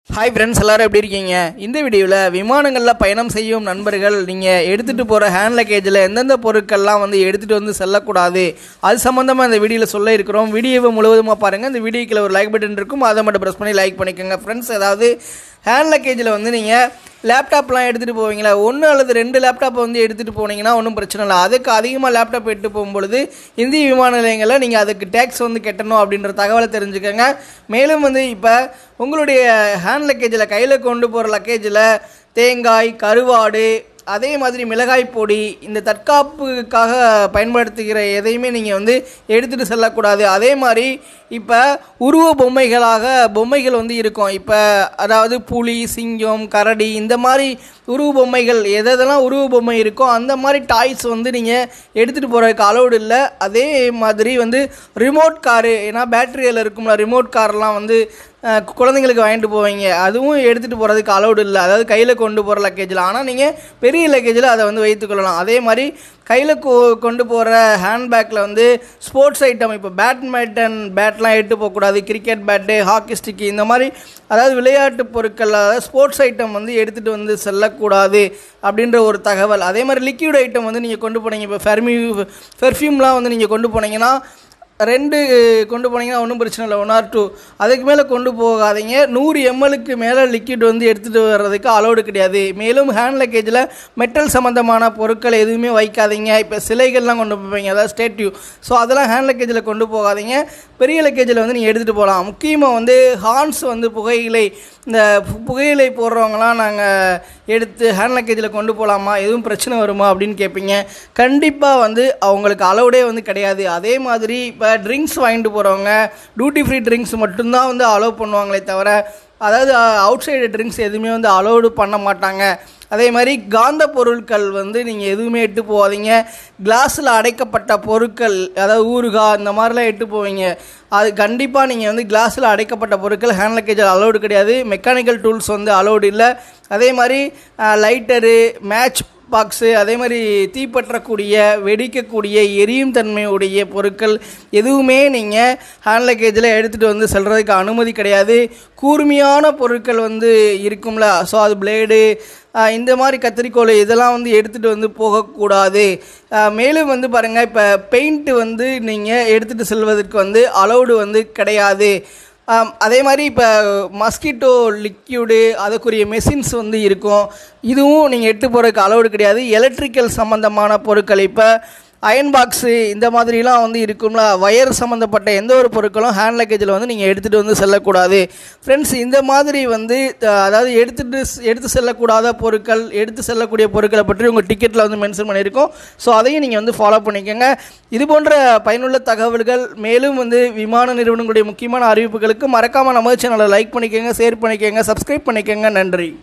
hi friends எல்லாரும் எப்படி இருக்கீங்க இந்த வீடியோவில் விமானங்களில் பயணம் செய்யும் நண்பர்கள் நீங்கள் எடுத்துகிட்டு போகிற ஹேண்ட் லக்கேஜில் எந்தெந்த பொருட்கள்லாம் வந்து எடுத்துகிட்டு வந்து செல்லக்கூடாது அது சம்மந்தமாக இந்த வீடியோவில் சொல்ல இருக்கிறோம் வீடியோவை முழுவதுமாக பாருங்கள் இந்த வீடியோக்கில் ஒரு லைக் பட்டன் இருக்கும் அதை மட்டும் ப்ரெஸ் பண்ணி லைக் பண்ணிக்கோங்க ஃப்ரெண்ட்ஸ் ஏதாவது ஹேண்ட் லக்கேஜில் வந்து நீங்கள் லேப்டாப்லாம் எடுத்துகிட்டு போவீங்களா ஒன்று அல்லது ரெண்டு லேப்டாப் வந்து எடுத்துகிட்டு போனீங்கன்னா ஒன்றும் பிரச்சனை இல்லை அதுக்கு அதிகமாக லேப்டாப் எடுத்து போகும்பொழுது இந்திய விமான நிலையங்களில் நீங்கள் அதுக்கு டேக்ஸ் வந்து கட்டணும் அப்படின்ற தகவலை தெரிஞ்சுக்கோங்க மேலும் வந்து இப்போ உங்களுடைய ஹேண்ட் லக்கேஜில் கையில் கொண்டு போகிற லக்கேஜில் தேங்காய் கருவாடு அதே மாதிரி மிளகாய் பொடி இந்த தற்காப்புக்காக பயன்படுத்துகிற எதையுமே நீங்கள் வந்து எடுத்துகிட்டு செல்லக்கூடாது அதே மாதிரி இப்போ உருவ பொம்மைகளாக பொம்மைகள் வந்து இருக்கும் இப்போ அதாவது புலி சிங்கம் கரடி இந்த மாதிரி உருவ பொம்மைகள் எதெல்லாம் உருவ பொம்மை இருக்கோ அந்த மாதிரி டாய்ஸ் வந்து நீங்கள் எடுத்துகிட்டு போகிறதுக்கு அலௌடு இல்லை அதே மாதிரி வந்து ரிமோட் காரு ஏன்னா பேட்டரியில் இருக்கும்ல ரிமோட் கார்லாம் வந்து அஹ், குழந்தைங்களுக்கு வாங்கிட்டு போவீங்க அதுவும் எடுத்துகிட்டு போகிறதுக்கு அலௌடு இல்லை அதாவது கையில் கொண்டு போகிற லக்கேஜில் ஆனால் நீங்கள் பெரிய லக்கேஜில் அதை வந்து வைத்துக்கொள்ளலாம் அதே மாதிரி கையில் கொ கொண்டு போகிற ஹேண்ட்பேக்கில் வந்து ஸ்போர்ட்ஸ் ஐட்டம் இப்போ பேட்மிண்டன் பேட்லாம் எடுத்து போகக்கூடாது கிரிக்கெட் பேட்டு ஹாக்கி ஸ்டிக்கு இந்த மாதிரி அதாவது விளையாட்டு பொருட்கள் அதாவது ஸ்போர்ட்ஸ் ஐட்டம் வந்து எடுத்துகிட்டு வந்து செல்லக்கூடாது அப்படின்ற ஒரு தகவல் அதே மாதிரி லிக்விட் ஐட்டம் வந்து நீங்கள் கொண்டு போனீங்க இப்போ ஃபெர்மி பெர்ஃப்யூம்லாம் வந்து நீங்கள் கொண்டு போனீங்கன்னா ரெண்டு கொண்டு போனீங்கன்னா ஒன்றும் பிரச்சனை இல்லை ஒன் ஆர் டூ அதுக்கு மேலே கொண்டு போகாதீங்க நூறு எம்எல்க்கு மேலே லிக்விட் வந்து எடுத்துகிட்டு வர்றதுக்கு அலௌடு கிடையாது மேலும் ஹேண்ட் லக்கேஜில் மெட்டல் சம்மந்தமான பொருட்கள் எதுவுமே வைக்காதீங்க இப்போ சிலைகள்லாம் கொண்டு போவீங்க அதாவது ஸ்டேட்யூ ஸோ அதெல்லாம் ஹேண்ட் லக்கேஜில் கொண்டு போகாதீங்க பெரிய லக்கேஜில் வந்து நீங்கள் எடுத்துகிட்டு போகலாம் முக்கியமாக வந்து ஹார்ன்ஸ் வந்து புகையிலை இந்த பு- புகையிலை போடுறவங்களாம் நாங்கள் எடுத்து ஹேண்ட் லக்கேஜில் கொண்டு போகலாமா எதுவும் பிரச்சனை வருமா அப்படின்னு கேட்பீங்க கண்டிப்பாக வந்து அவங்களுக்கு அளவுடே வந்து கிடையாது அதே மாதிரி இப்போ ட்ரிங்க்ஸ் வாங்கிட்டு போகிறவங்க டியூட்டி ஃப்ரீ ட்ரிங்க்ஸ் மட்டும்தான் வந்து அலோவ் பண்ணுவாங்களே தவிர அதாவது அவுட் சைடு ட்ரிங்க்ஸ் எதுவுமே வந்து அலோடு பண்ண மாட்டாங்க அதே மாதிரி காந்த பொருட்கள் வந்து நீங்கள் எதுவுமே எட்டு போகாதீங்க கிளாஸில் அடைக்கப்பட்ட பொருட்கள் அதாவது ஊறுகாய் இந்த மாதிரிலாம் எட்டு போவீங்க அது கண்டிப்பாக நீங்கள் வந்து கிளாஸில் அடைக்கப்பட்ட பொருட்கள் ஹேண்ட் லக்கேஜில் அலௌடு கிடையாது மெக்கானிக்கல் டூல்ஸ் வந்து அலௌடு இல்லை அதே மாதிரி லைட்டரு மேட்ச் பாக்ஸு அதே மாதிரி தீப்பற்றக்கூடிய வெடிக்கக்கூடிய எரியும் தன்மையுடைய பொருட்கள் எதுவுமே நீங்கள் ஹேண்ட் லக்கேஜில் எடுத்துகிட்டு வந்து செல்றதுக்கு அனுமதி கிடையாது கூர்மையான பொருட்கள் வந்து இருக்கும்ல ஸோ அது பிளேடு இந்த மாதிரி கத்திரிக்கோல் இதெல்லாம் வந்து எடுத்துகிட்டு வந்து போகக்கூடாது ஆஹ் மேலும் வந்து பாருங்கள் இப்போ பெயிண்ட்டு வந்து நீங்கள் எடுத்துகிட்டு செல்வதற்கு வந்து அலௌடு வந்து கிடையாது ஆம், அதே மாதிரி இப்போ மஸ்கிட்டோ லிக்யூடு அதுக்குரிய மெஷின்ஸ் வந்து இருக்கும் இதுவும் நீங்கள் எட்டு போகிறதுக்கு அலௌடு கிடையாது எலக்ட்ரிக்கல் சம்மந்தமான பொருட்கள் இப்போ அயன் பாக்ஸு இந்த மாதிரிலாம் வந்து இருக்கும்ல வயர் சம்மந்தப்பட்ட எந்த ஒரு பொருட்களும் ஹேண்ட் லக்கேஜில் வந்து நீங்கள் எடுத்துகிட்டு வந்து செல்லக்கூடாது ஃப்ரெண்ட்ஸ் இந்த மாதிரி வந்து அஹ், அதாவது எடுத்துகிட்டு எடுத்து செல்லக்கூடாத பொருட்கள் எடுத்து செல்லக்கூடிய பொருட்களை பற்றி உங்கள் டிக்கெட்டில் வந்து மென்ஷன் பண்ணியிருக்கோம் ஸோ அதையும் நீங்கள் வந்து ஃபாலோ பண்ணிக்கோங்க இது போன்ற பயனுள்ள தகவல்கள் மேலும் வந்து விமான நிறுவனங்களுடைய முக்கியமான அறிவிப்புகளுக்கு மறக்காமல் நம்ம சேனலை லைக் பண்ணிக்கோங்க ஷேர் பண்ணிக்கோங்க சப்ஸ்கிரைப் பண்ணிக்கோங்க நன்றி